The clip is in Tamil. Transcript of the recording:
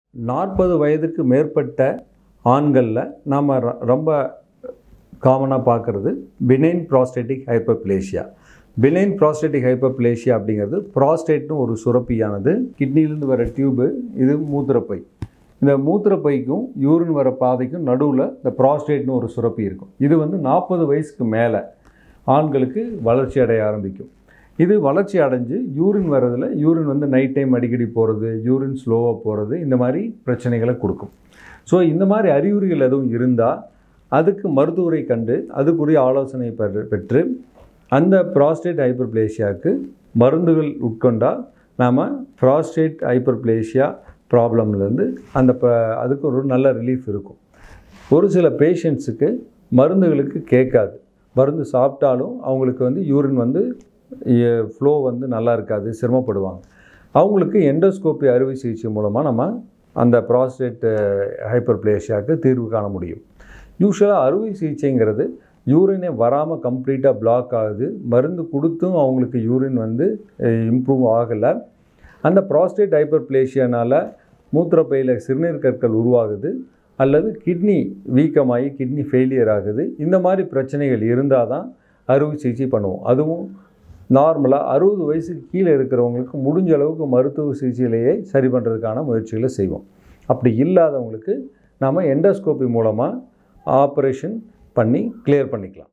நாற்பது வயதுக்கு மேற்பட்ட ஆண்களில் நாம் ரொம்ப காமனாக பார்க்குறது benign prostatic hyperplasia benign prostatic hyperplasia அப்படிங்கிறது ப்ராஸ்டேட்னு ஒரு சுரப்பியானது கிட்னிலேருந்து வர டியூபு இது மூத்திரப்பை இந்த மூத்திரப்பைக்கும் யூரின் வர பாதைக்கும் நடுவில் இந்த ப்ராஸ்டேட்னு ஒரு சுரப்பி இருக்கும் இது வந்து நாற்பது வயசுக்கு மேலே ஆண்களுக்கு வளர்ச்சி அடைய ஆரம்பிக்கும் இது வளர்ச்சி அடைஞ்சு யூரின் வர்றதில் யூரின் வந்து நைட் டைம் அடிக்கடி போகிறது யூரின் ஸ்லோவாக போகிறது இந்த மாதிரி பிரச்சனைகளை கொடுக்கும் ஸோ இந்த மாதிரி அறிகுறிகள் எதுவும் இருந்தால் அதுக்கு மருத்துவரை கண்டு அதுக்குரிய ஆலோசனை பெற்று பெற்று அந்த ப்ராஸ்டேட் ஹைப்பர்பிளேஷியாவுக்கு மருந்துகள் உட்கொண்டால் நாம் ப்ராஸ்டேட் ஹைப்பர்பிளேஷியா ப்ராப்ளம்லேருந்து அந்த ப அதுக்கு ஒரு நல்ல ரிலீஃப் இருக்கும் ஒரு சில பேஷண்ட்ஸுக்கு மருந்துகளுக்கு கேட்காது மருந்து சாப்பிட்டாலும் அவங்களுக்கு வந்து யூரின் வந்து ஃப்ளோ வந்து நல்லா இருக்காது சிரமப்படுவாங்க அவங்களுக்கு எண்டோஸ்கோப்பி அறுவை சிகிச்சை மூலமாக நம்ம அந்த ப்ராஸ்டேட் ஹைப்பர்பிளேஷியாவுக்கு தீர்வு காண முடியும் யூஸ்வலாக அறுவை சிகிச்சைங்கிறது யூரினே வராமல் கம்ப்ளீட்டாக பிளாக் ஆகுது மருந்து கொடுத்தும் அவங்களுக்கு யூரின் வந்து இம்ப்ரூவ் ஆகலை அந்த ப்ராஸ்டேட் ஹைப்பர்பிளேஷியானால் மூத்திரப்பையில் சிறுநீர் கற்கள் உருவாகுது அல்லது கிட்னி வீக்கமாகி கிட்னி ஃபெயிலியர் ஆகுது இந்த மாதிரி பிரச்சனைகள் இருந்தால் தான் அறுவை சிகிச்சை பண்ணுவோம் அதுவும் நார்மலாக அறுபது வயசுக்கு கீழே இருக்கிறவங்களுக்கு முடிஞ்ச அளவுக்கு மருத்துவ சிகிச்சையிலேயே சரி பண்ணுறதுக்கான முயற்சிகளை செய்வோம் அப்படி இல்லாதவங்களுக்கு நாம் எண்டோஸ்கோப்பி மூலமாக ஆப்ரேஷன் பண்ணி கிளியர் பண்ணிக்கலாம்